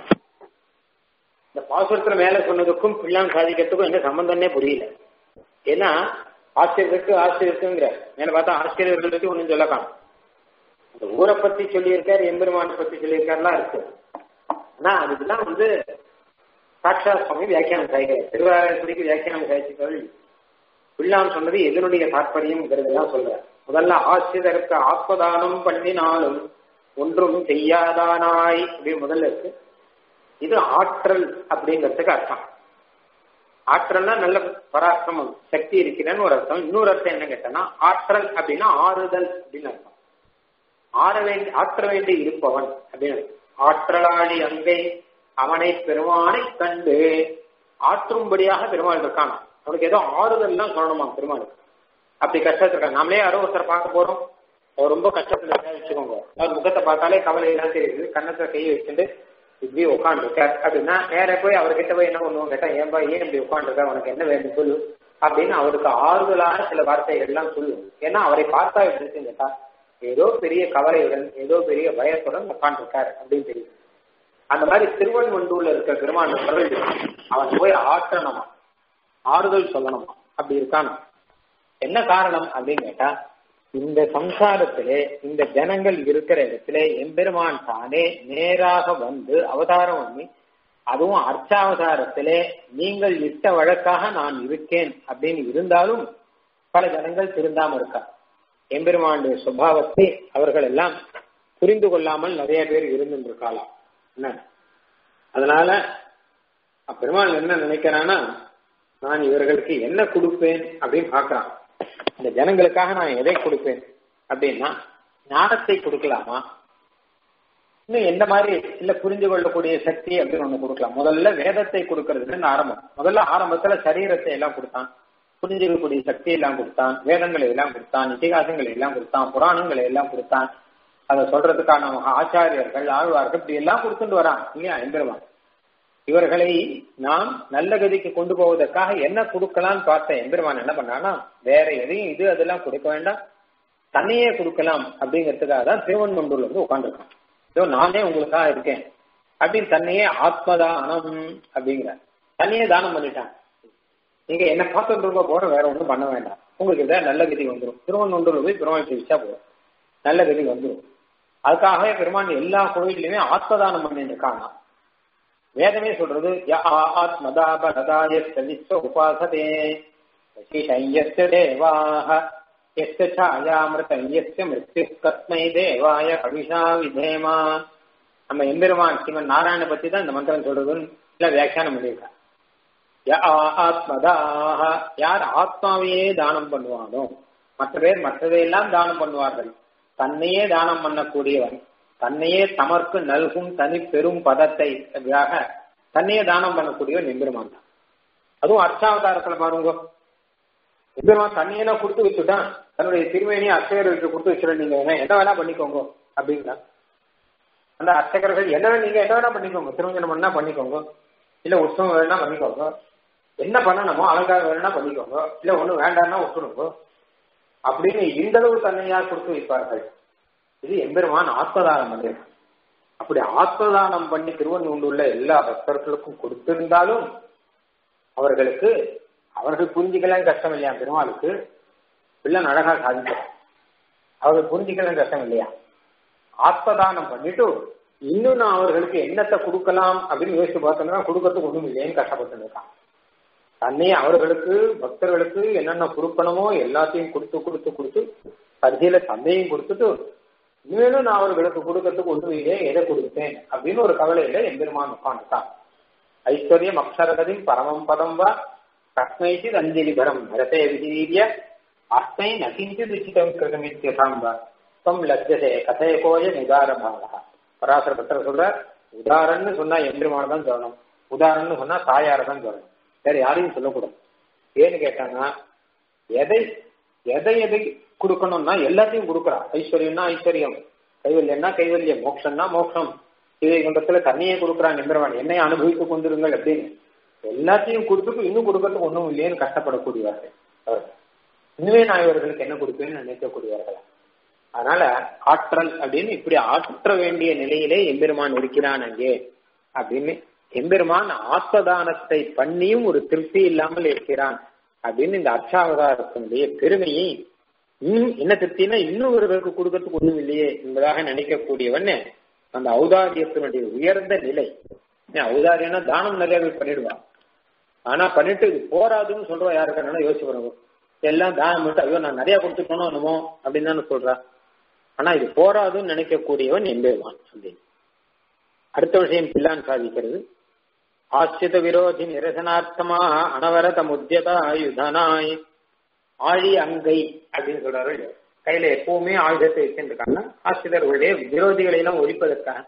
இந்த பாசுரத்துல மேல சொன்னதுக்கும் பிள்ளான் சாதிக்கிறதுக்கும் என்ன சம்பந்தம்னே புரியல ஏன்னா ஆசிரியருக்கு ஆசிரியருக்குங்கிற மேல பார்த்தா ஆசிரியர்கள் பத்தி ஒண்ணும் சொல்ல காணும் அந்த ஊரை பத்தி சொல்லியிருக்காரு எம்பெருமான பத்தி சொல்லியிருக்காருலாம் இருக்கு ஆனா அதுக்கெல்லாம் வந்து சாட்சா சுவாமி வியாக்கியானம் சாய்க்கிறார் திருவாரூருக்கு வியாக்கியானம் சாய்ச்சிக்கிறார் பிள்ளான் சொன்னது எதனுடைய தாற்பயம்ங்கிறதெல்லாம் சொல்ற முதல்ல ஆசிரியருக்கு ஆத்மதானம் பண்ணினாலும் ஒன்றும் செய்யாதானாய் அப்படின்னு முதல்ல இருக்கு இது ஆற்றல் அப்படிங்கிறதுக்கு அர்த்தம் ஆற்றல்னா நல்ல பராக்கிரமம் சக்தி இருக்கிறேன்னு ஒரு அர்த்தம் இன்னொரு அர்த்தம் என்ன கேட்டனா ஆற்றல் அப்படின்னா ஆறுதல் அப்படின்னு அர்த்தம் ஆற வேண்டி ஆற்ற வேண்டி இருப்பவன் அப்படின்னு ஆற்றலாளி அங்கை அவனை பெருமானை கண்டு ஆற்றும்படியாக பெருமாள் இருக்கான் அவனுக்கு ஏதோ ஆறுதல் தான் சொல்லணுமா பெருமாளுக்கு அப்படி கஷ்டத்துல இருக்காங்க நம்மளே யாரோ ஒருத்தர் பார்க்க போறோம் அவர் ரொம்ப கஷ்டத்துல இருக்கா வச்சுக்கோங்க அவர் முகத்தை பார்த்தாலே கவலை எல்லாம் தெரியுது கண்ணத்துல கையை வச்சுட்டு இப்படி உட்காந்துருக்கார் அப்படின்னா நேர போய் அவர்கிட்ட போய் என்ன பண்ணுவோம் கேட்டா ஏன்பா ஏன் இப்படி உட்காந்துருக்கா உனக்கு என்ன வேணும் சொல்லு அப்படின்னு அவருக்கு ஆறுதலான சில வார்த்தைகள் எல்லாம் சொல்லுவோம் ஏன்னா அவரை பார்த்தா எப்படி இருக்குன்னு கேட்டா ஏதோ பெரிய கவலையுடன் ஏதோ பெரிய பயத்துடன் உட்காந்துருக்கார் அப்படின்னு தெரியும் அந்த மாதிரி திருவன்வண்டூர்ல இருக்க பெருமான் அவன் போய் ஆற்றணுமா ஆறுதல் சொல்லணுமா அப்படி இருக்கான் என்ன காரணம் அப்படின்னு கேட்டா இந்த சம்சாரத்திலே இந்த ஜனங்கள் இருக்கிற இடத்துல எம்பெருமான் தானே நேராக வந்து அவதாரம் பண்ணி அதுவும் அர்ச்சாவதாரத்திலே நீங்கள் இட்ட வழக்காக நான் இருக்கேன் அப்படின்னு இருந்தாலும் பல ஜனங்கள் திருந்தாம இருக்கா எம்பெருமானுடைய சுபாவத்தை அவர்கள் எல்லாம் புரிந்து கொள்ளாமல் நிறைய பேர் இருந்துருக்காளாம் என்ன அதனால பெருமாள் என்ன நினைக்கிறான்னா நான் இவர்களுக்கு என்ன கொடுப்பேன் அப்படின்னு பாக்குறான் இந்த ஜனங்களுக்காக நான் எதை கொடுப்பேன் அப்படின்னா ஞானத்தை கொடுக்கலாமா இன்னும் எந்த மாதிரி இல்ல புரிஞ்சு கொள்ளக்கூடிய சக்தி அப்படின்னு ஒண்ணு கொடுக்கலாம் முதல்ல வேதத்தை கொடுக்கறதுன்னு ஆரம்பம் முதல்ல ஆரம்பத்துல சரீரத்தை எல்லாம் கொடுத்தான் புரிஞ்சுக்கக்கூடிய சக்தி எல்லாம் கொடுத்தான் வேதங்களை எல்லாம் கொடுத்தான் இதிகாசங்களை எல்லாம் கொடுத்தான் புராணங்களை எல்லாம் கொடுத்தான் அதை சொல்றதுக்கான ஆச்சாரியர்கள் ஆழ்வார்கள் இப்படி எல்லாம் கொடுத்துட்டு வரான் இல்லையா எம்பெருமான் இவர்களை நாம் நல்ல கதிக்கு கொண்டு போவதற்காக என்ன கொடுக்கலாம்னு பார்த்த எம்பெருமான் என்ன பண்ணானா வேற எதையும் இது அதெல்லாம் கொடுக்க வேண்டாம் தன்னையே கொடுக்கலாம் அப்படிங்கிறதுக்காக தான் திருவண்ணூர்ல வந்து உட்காந்துருக்கான் இதோ நானே உங்களுக்காக இருக்கேன் அப்படின்னு தன்னையே ஆத்மதானம் அப்படிங்கிற தன்னையே தானம் பண்ணிட்டான் நீங்க என்ன பார்த்துட்டு இருக்க போற வேற ஒன்றும் பண்ண வேண்டாம் உங்களுக்கு இதான் நல்ல கதி வந்துடும் திருவண்ணூர்ல போய் பெருமாள் வச்சா போதும் நல்ல கதி வந்துடும் அதுக்காகவே பெருமான் எல்லா கோயிலையுமே ஆத்மதானம் பண்ணிட்டு இருக்காங்க வேதமே சொல்றது ஆத்மதாபரதாயஸ்த உபாசதே சையஸ்ய தேவாக எஸ்ய சாயாமிருதம் எஸ்ய மிருத்யு கஸ்மை தேவாய கவிஷா விதேமா நம்ம எம்பெருமான் சிவன் நாராயண பத்தி தான் இந்த மந்திரம் சொல்றதுன்னு இல்ல வியாக்கியானம் பண்ணியிருக்காங்க ஆத்மதாக யார் ஆத்மாவையே தானம் பண்ணுவானோ மற்ற பேர் மற்றதையெல்லாம் தானம் பண்ணுவார்கள் தன்னையே தானம் பண்ணக்கூடியவன் தன்னையே தமர்க்கு நல்கும் தனி பெரும் பதத்தை தன்னையே தானம் பண்ணக்கூடியவன் எம்பெருமான் தான் அதுவும் அர்ச்சாவதாரத்துல பாருங்க எம்பெருமான் தண்ணியெல்லாம் கொடுத்து வச்சுட்டான் தன்னுடைய திருமேனியை அர்ச்சகர்களுக்கு கொடுத்து வச்சுட்டு நீங்க என்ன வேணா பண்ணிக்கோங்க அப்படின்னா அந்த அர்ச்சகர்கள் என்ன நீங்க என்ன வேணா பண்ணிக்கோங்க திருமஞ்சனம் பண்ணா பண்ணிக்கோங்க இல்ல உற்சவம் வேணா பண்ணிக்கோங்க என்ன பண்ணணுமோ அலங்காரம் வேணா பண்ணிக்கோங்க இல்ல ஒண்ணு வேண்டாம்னா விட்டுடுங்க அப்படின்னு இந்த அளவு தன்னையா கொடுத்து வைப்பார்கள் இது எம்பெருமான் ஆத்மதானம் பண்ணிருக்கான் அப்படி ஆத்மதானம் பண்ணி திருவண்ணூண்டுள்ள எல்லா பக்தர்களுக்கும் கொடுத்திருந்தாலும் அவர்களுக்கு அவர்கள் புரிஞ்சுக்கலாம் கஷ்டம் இல்லையா பெருமாளுக்கு பிள்ளை அழகா சாதிக்கிறார் அவர்கள் புரிஞ்சுக்கலாம் கஷ்டம் இல்லையா ஆத்மதானம் பண்ணிட்டு இன்னும் நான் அவர்களுக்கு என்னத்தை கொடுக்கலாம் அப்படின்னு யோசிச்சு பார்த்தோம்னா கொடுக்கறதுக்கு ஒண்ணும் இல்லையேன்னு கஷ்டப்பட்டு இருக்கான் தன்னை அவர்களுக்கு பக்தர்களுக்கு என்னென்ன கொடுக்கணுமோ எல்லாத்தையும் கொடுத்து கொடுத்து கொடுத்து கடைசியில தந்தையும் கொடுத்துட்டு இனிமேலும் நான் அவர்களுக்கு கொடுக்கறதுக்கு ஒன்றும் இல்லையே எதை கொடுத்தேன் அப்படின்னு ஒரு கவலையில எம்பெருமான் உட்காந்துட்டான் ஐஸ்வர்யம் அக்ஷரகதின் பரமம் பதம் வா கஸ்மைச்சி அஞ்சலி பரம் பரதே விதீரிய அஸ்மை நகிஞ்சி ருச்சிதம் கிருதமித்யதாம் வா தம் லஜ்ஜதே கதைய கோய உதாரபாவா பராசர பத்திர சொல்ற உதாரன்னு சொன்னா எம்பெருமான தான் சொல்லணும் உதாரணம்னு சொன்னா தாயார தான் சொல்லணும் வேற யாரையும் சொல்லக்கூடாது ஏன்னு கேட்டாங்கன்னா எதை எதை எதை கொடுக்கணும்னா எல்லாத்தையும் கொடுக்குறா ஐஸ்வர்யம்னா ஐஸ்வர்யம் கைவல்யம்னா கைவல்யம் மோட்சம்னா மோட்சம் சிவகுண்டத்துல தண்ணியே கொடுக்குறான் எம்பெருமான் என்னை அனுபவித்து கொண்டிருங்கள் அப்படின்னு எல்லாத்தையும் கொடுத்துட்டு இன்னும் கொடுக்கறதுக்கு ஒன்றும் இல்லையேன்னு கஷ்டப்படக்கூடியவர்கள் அவர்கள் இன்னுமே நான் இவர்களுக்கு என்ன கொடுப்பேன்னு நினைக்கக்கூடியவர்கள் அதனால ஆற்றல் அப்படின்னு இப்படி ஆற்ற வேண்டிய நிலையிலே எம்பெருமான் இருக்கிறான் அங்கே அப்படின்னு எம்பெருமான் ஆத்மதானத்தை பண்ணியும் ஒரு திருப்தி இல்லாமல் இருக்கிறான் அப்படின்னு இந்த அர்ச்சாவதாரத்தினுடைய பெருமையை இன்னும் என்ன திருப்தினா இன்னும் ஒருவருக்கு கொடுக்கறதுக்கு ஒண்ணும் இல்லையே என்பதாக நினைக்கக்கூடியவன் அந்த ஔதாரியத்தினுடைய உயர்ந்த நிலை ஔதாரியம்னா தானம் நிறைய பேர் பண்ணிடுவான் ஆனா பண்ணிட்டு இது போராதுன்னு சொல்றா யாருக்கான யோசிச்சு பண்ணுவோம் எல்லாம் தானம் பண்ணிட்டு ஐயோ நான் நிறைய கொடுத்துட்டோனோ என்னமோ அப்படின்னு தானே சொல்றா ஆனா இது போராதுன்னு நினைக்கக்கூடியவன் எம்பெருவான் அப்படின்னு அடுத்த விஷயம் பிள்ளான் சாதிக்கிறது ஆசிரித விரோதி நிரசனார்த்தமாக அனவரத முத்தியதா யுதனாய் ஆழி அங்கை அப்படின்னு சொல்றாரு கையில எப்பவுமே ஆயுதத்தை வச்சிருக்காங்க ஆசிரியர்களுடைய விரோதிகளை எல்லாம் ஒழிப்பதற்காக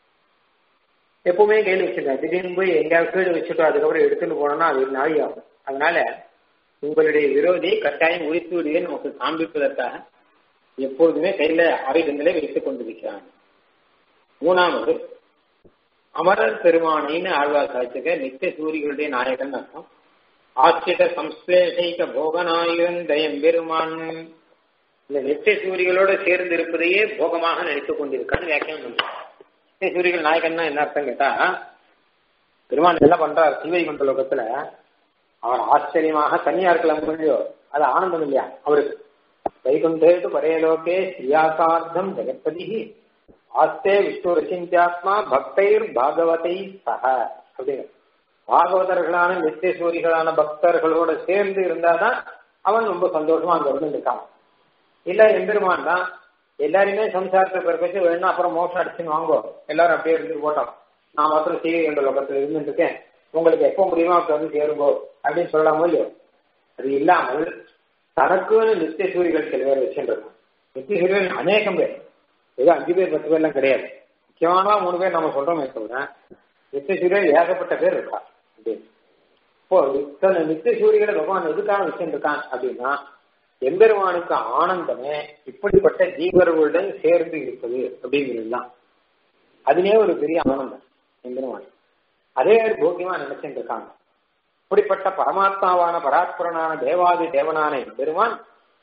எப்பவுமே கையில வச்சிருக்காங்க திடீர்னு போய் எங்கேயாவது கீழே வச்சுட்டோம் அதுக்கப்புறம் எடுத்துட்டு போனோம்னா அது ஒரு நாளி ஆகும் அதனால உங்களுடைய விரோதியை கட்டாயம் ஒழித்து விடுவேன் நமக்கு காண்பிப்பதற்காக எப்பொழுதுமே கையில ஆயுதங்களை வைத்துக் கொண்டிருக்கிறாங்க மூணாவது அமரர் பெருமானைன்னு ஆழ்வார் சாதிச்சுக்க நித்திய சூரிகளுடைய நாயகன் அர்த்தம் ஆச்சித சம்ஸ்லேஷைக போகநாயகன் தயம் பெருமான் இந்த நித்திய சூரிகளோட சேர்ந்து இருப்பதையே போகமாக நினைத்துக் கொண்டிருக்கான்னு வியாக்கியம் பண்றான் நித்திய சூரிகள் நாயகன்னா என்ன அர்த்தம் கேட்டா பெருமான் என்ன பண்றார் சிவைகுண்ட லோகத்துல அவர் ஆச்சரியமாக தனியா இருக்கலாம் முடியோ அது ஆனந்தம் இல்லையா அவருக்கு வைகுண்டேது பரேலோகே ஸ்ரீயாசார்த்தம் ஜெகத்பதி ஆஸ்தே விஷ்ணு ரசிந்தியாத்மா பக்தைர் பாகவதை சக அப்படின்னு பாகவதர்களான நித்தியசூரிகளான பக்தர்களோட சேர்ந்து இருந்தாதான் அவன் ரொம்ப சந்தோஷமா அங்க இருந்து இருக்கான் இல்ல எம்பெருமான் தான் எல்லாருமே சம்சாரத்தை பிறப்பிச்சு வேணும் அப்புறம் மோசம் அடிச்சுன்னு வாங்கோ எல்லாரும் அப்படியே இருந்துட்டு போட்டோம் நான் மாத்திரம் சீவை என்ற லோகத்துல இருந்துட்டு இருக்கேன் உங்களுக்கு எப்போ முடியுமோ அப்ப வந்து சேருங்கோ அப்படின்னு சொல்லலாமோ இல்லையோ அது இல்லாமல் தனக்குன்னு நித்திய சூரிகள் சில பேர் வச்சுருக்கோம் நித்திய சூரியர்கள் அநேகம் பேர் ஏதோ அஞ்சு பேர் பத்து பேர்லாம் கிடையாது முக்கியமான மூணு பேர் நம்ம சொல்றோமே தவிர நித்திய சூரியர்கள் ஏகப்பட்ட பேர் இருக்கா அப்படின்னு இப்போ இத்தனை நித்திய சூரியகளை பகவான் எதுக்காக வச்சுருக்கான் அப்படின்னா எம்பெருமானுக்கு ஆனந்தமே இப்படிப்பட்ட ஜீவர்களுடன் சேர்ந்து இருப்பது அப்படிங்கிறது தான் அதுலயே ஒரு பெரிய ஆனந்தம் எம்பெருமான் அதே போக்கியமா நினைச்சுட்டு இருக்காங்க இப்படிப்பட்ட பரமாத்மாவான பராத்பரனான தேவாதி தேவனான எம்பெருமான்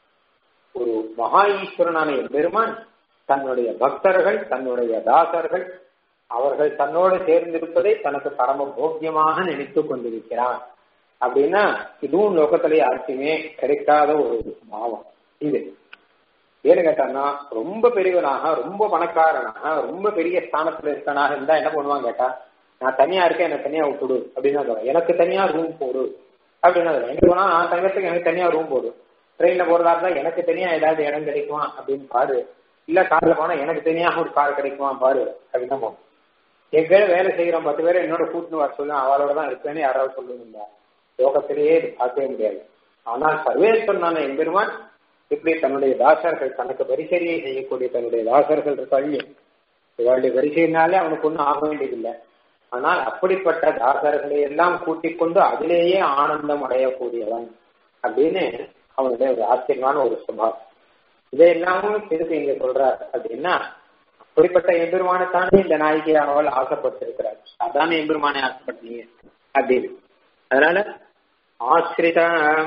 ஒரு மகா ஈஸ்வரனான எம்பெருமான் தன்னுடைய பக்தர்கள் தன்னுடைய தாசர்கள் அவர்கள் தன்னோடு சேர்ந்திருப்பதை தனக்கு பரம போக்கியமாக நினைத்து கொண்டிருக்கிறான் அப்படின்னா இதுவும் லோகத்திலே யாருக்குமே கிடைக்காத ஒரு பாவம் இது ஏன்னு கேட்டான்னா ரொம்ப பெரியவனாக ரொம்ப பணக்காரனாக ரொம்ப பெரிய ஸ்தானத்துல இருக்கனாக இருந்தா என்ன பண்ணுவான் கேட்டா நான் தனியா இருக்கேன் எனக்கு தனியா விட்டுடு அப்படின்னு எனக்கு தனியா ரூம் போடு அப்படின்னு எங்க போனா நான் தங்கத்துக்கு எனக்கு தனியா ரூம் போடு ட்ரெயின்ல போறதா இருந்தா எனக்கு தனியா ஏதாவது இடம் கிடைக்குமா அப்படின்னு பாரு இல்ல கார்ல போனா எனக்கு தனியா ஒரு கார் கிடைக்குமா பாரு அப்படின்னு போகும் என் பேர் வேலை செய்யறோம் பத்து பேரை என்னோட கூட்டுன்னு வர சொல்லுவேன் அவளோட தான் இருப்பேன்னு யாராவது சொல்லுவீங்க லோகத்திலேயே இது பார்க்கவே முடியாது ஆனால் சர்வேஸ்வரனான எம்பெருமான் இப்படி தன்னுடைய தாசர்கள் தனக்கு பரிசரியை செய்யக்கூடிய தன்னுடைய தாசர்கள் இருக்காங்க இவருடைய பரிசையினாலே அவனுக்கு ஒன்றும் ஆக வேண்டியதில்லை ஆனால் அப்படிப்பட்ட தாசர்களை எல்லாம் கூட்டிக் கொண்டு அதிலேயே ஆனந்தம் அடையக்கூடியவன் அப்படின்னு அவனுடைய ஒரு ஆச்சரியமான ஒரு சுபாவம் இதையெல்லாமும் திருப்பி இங்க சொல்றார் அப்படின்னா அப்படிப்பட்ட எம்பெருமானத்தானே இந்த நாயகியானவள் ஆசைப்பட்டிருக்கிறார் அதானே எம்பெருமானே ஆசைப்பட்டீங்க அப்படின்னு அதனால ஆசிரித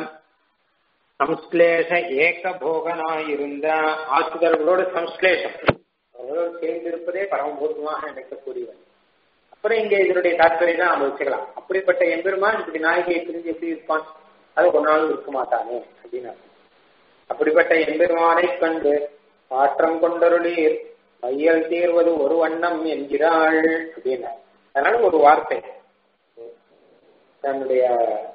சம்ஸ்லேஷ ஏக போகனாயிருந்த ஆசிரியர்களோட சம்ஸ்லேஷம் அவர்களோடு சேர்ந்திருப்பதே பரமபூர்வமாக நினைக்கக்கூடியவன் அப்புறம் இங்க இதனுடைய தாற்பயம் தான் நம்ம வச்சுக்கலாம் அப்படிப்பட்ட எம்பெருமான் இப்படி நாயகியை பிரிஞ்சு எப்படி இருப்பான் அது ஒரு நாளும் இருக்க மாட்டானே அப்படின்னு அப்படிப்பட்ட எம்பெருமானை கண்டு மாற்றம் கொண்டருளீர் மையல் தீர்வது ஒரு வண்ணம் என்கிறாள் அப்படின்னா அதனால ஒரு வார்த்தை தன்னுடைய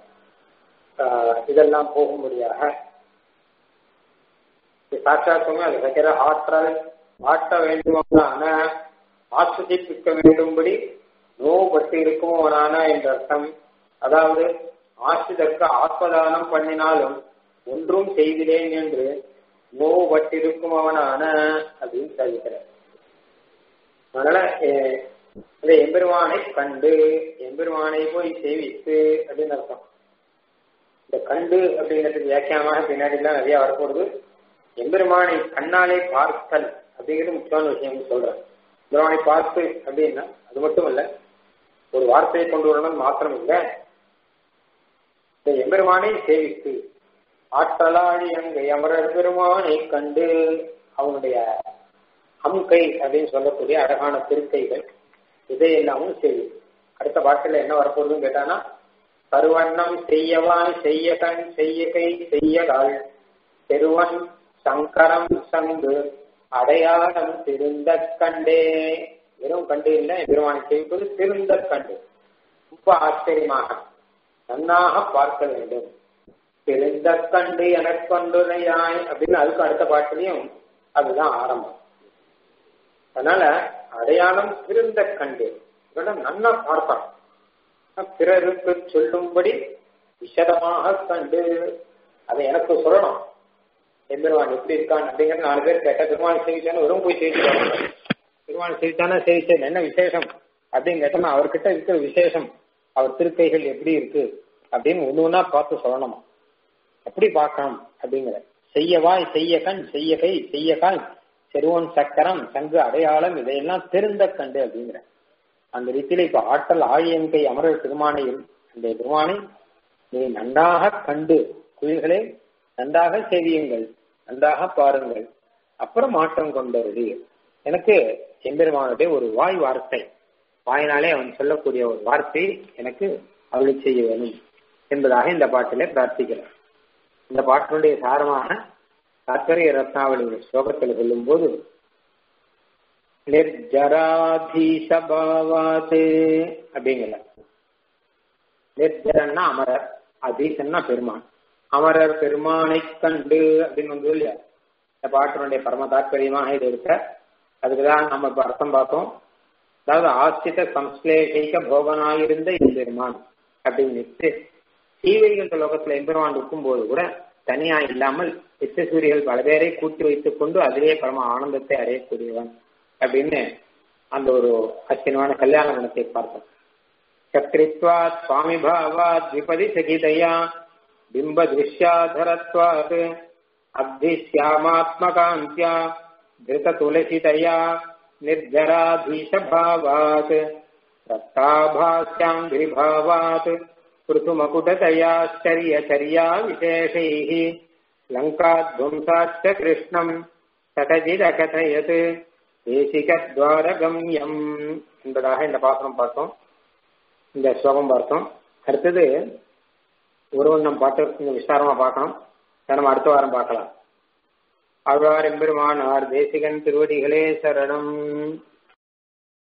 இதெல்லாம் போகும்படியாக சாட்சாத்தமே அது வைக்கிற ஆற்றல் ஆட்ட வேண்டுமான ஆஸ்வதிப்பிக்க வேண்டும்படி நோவுபட்டு இருக்குமவனான என்ற அர்த்தம் அதாவது ஆசிதற்கு ஆத்மதானம் பண்ணினாலும் ஒன்றும் செய்கிறேன் என்று நோவுபட்டிருக்குமவனான அப்படின்னு சொல்லிக்கிறார் அதனால இந்த எம்பெருமானை கண்டு எம்பெருமானை போய் சேவித்து அப்படின்னு அர்த்தம் இந்த கண்டு அப்படிங்கிறதுக்கு வியாக்கியமாக பின்னாடி எல்லாம் நிறைய வரப்போகுது எம்பெருமானை கண்ணாலே பார்த்தல் அப்படிங்கிறது முக்கியமான விஷயம் சொல்றேன் எம்பெருமானை பார்த்து அப்படின்னா அது மட்டும் இல்ல ஒரு வார்த்தையை கொண்டு வரணும் மாத்திரம் இல்லை இந்த எம்பெருமானை சேவித்து ஆற்றலாழி அங்கை அமரர் பெருமானை கண்டு அவனுடைய அம்கை அப்படின்னு சொல்லக்கூடிய அழகான திருக்கைகள் இதையெல்லாமும் செய்யும் அடுத்த பாட்டில் என்ன வரப்போகுதுன்னு கேட்டானா கருவண்ணம் செய்யவாய் செய்ய கண் செய்ய கை செய்யகால் பெருவன் சங்கரம் சங்கு அடையாளம் திருந்த கண்டே வெறும் கண்டு இல்லை பெருமானை செய்வது திருந்த கண்டு ரொம்ப ஆச்சரியமாக நன்னாக பார்க்க வேண்டும் திருந்த கண்டு எனக்கொண்டுனையாய் அப்படின்னு அதுக்கு அடுத்த பாட்டிலையும் அதுதான் ஆரம்பம் அதனால அடையாளம் திருந்த கண்டு இவெல்லாம் நல்லா பார்ப்பான் பிறருக்கு சொல்லும்படி விசதமாக கண்டு அதை எனக்கு சொல்லணும் எம்பெருமான் எப்படி இருக்கான் அப்படிங்கிற நாலு பேர் கேட்டா பெருமாள் செய்திச்சானு வெறும் போய் செய்திருக்காங்க பெருமாள் செய்தித்தானே செய்திச்சேன் என்ன விசேஷம் அப்படின்னு கேட்டோம்னா அவர்கிட்ட இருக்கிற விசேஷம் அவர் திருக்கைகள் எப்படி இருக்கு அப்படின்னு ஒண்ணு ஒன்னா பார்த்து சொல்லணுமா எப்படி பார்க்கணும் அப்படிங்கிற செய்யவாய் செய்ய கண் செய்ய கை செய்ய கால் செருவன் சக்கரம் சங்கு அடையாளம் இதையெல்லாம் தெரிந்த கண்டு அப்படிங்கிற அந்த ரீதியில இப்ப ஆற்றல் ஆழியங்கை அமரர் திருமானையும் அந்த திருமானை நீ நன்றாக கண்டு குயில்களே நன்றாக செய்தியுங்கள் நன்றாக பாருங்கள் அப்புறம் மாற்றம் கொண்டருளி எனக்கு எம்பெருமானுடைய ஒரு வாய் வார்த்தை வாயினாலே அவன் சொல்லக்கூடிய ஒரு வார்த்தை எனக்கு அருளி செய்ய வேணும் என்பதாக இந்த பாட்டிலே பிரார்த்திக்கிறார் இந்த பாட்டினுடைய சாரமாக தாத்பரிய ரத்னாவளியோட ஸ்லோகத்தில் சொல்லும் போது நிர்ஜராதீசபாவாத் அப்படிங்கல நிர்ஜரன்னா அமரர் அதீசன்னா பெருமான் அமரர் பெருமானை கண்டு அப்படின்னு வந்து இல்லையா இந்த பாட்டினுடைய பரம தாற்பயமாக இது இருக்க அதுக்குதான் நம்ம இப்ப அர்த்தம் பார்த்தோம் அதாவது ஆசிரித சம்ஸ்லேஷிக்க போகனாயிருந்த எம்பெருமான் அப்படின்னு சீவைகள் லோகத்துல எம்பெருமான் இருக்கும்போது கூட தனியா இல்லாமல் நித்தியசூரிகள் பல பேரை கூட்டி வைத்துக் கொண்டு அதிலே பரம ஆனந்தத்தை அடையக்கூடியவன் அப்படின்னு அந்த ஒரு அச்சினமான கல்யாண குணத்தை பார்த்தோம் சக்ரித்வாத் சுவாமி பாவாத் விபதி சகிதையா பிம்ப திருஷ்யாதரத்வாத் அப்திஷ்யாமாத்மகாந்தியா திருத துளசிதயா निर्जराधीशभावात् रक्ताभास्याङ्घ्रिभावात् पृथुमकुटतयाश्चर्यचर्या विशेषैः लङ्काध्वंसाश्च कृष्णम् சகஜிதகதயத் தேசிகத்வாரகம்யம் என்பதாக இந்த பாத்திரம் பார்த்தோம் இந்த ஸ்லோகம் பார்த்தோம் அடுத்தது ஒரு ஒன்றும் பாட்டு கொஞ்சம் விஸ்தாரமா பார்க்கணும் நம்ம அடுத்த வாரம் பார்க்கலாம் ஆழ்வார் எம்பெருமானார் தேசிகன் திருவடிகளே சரணம்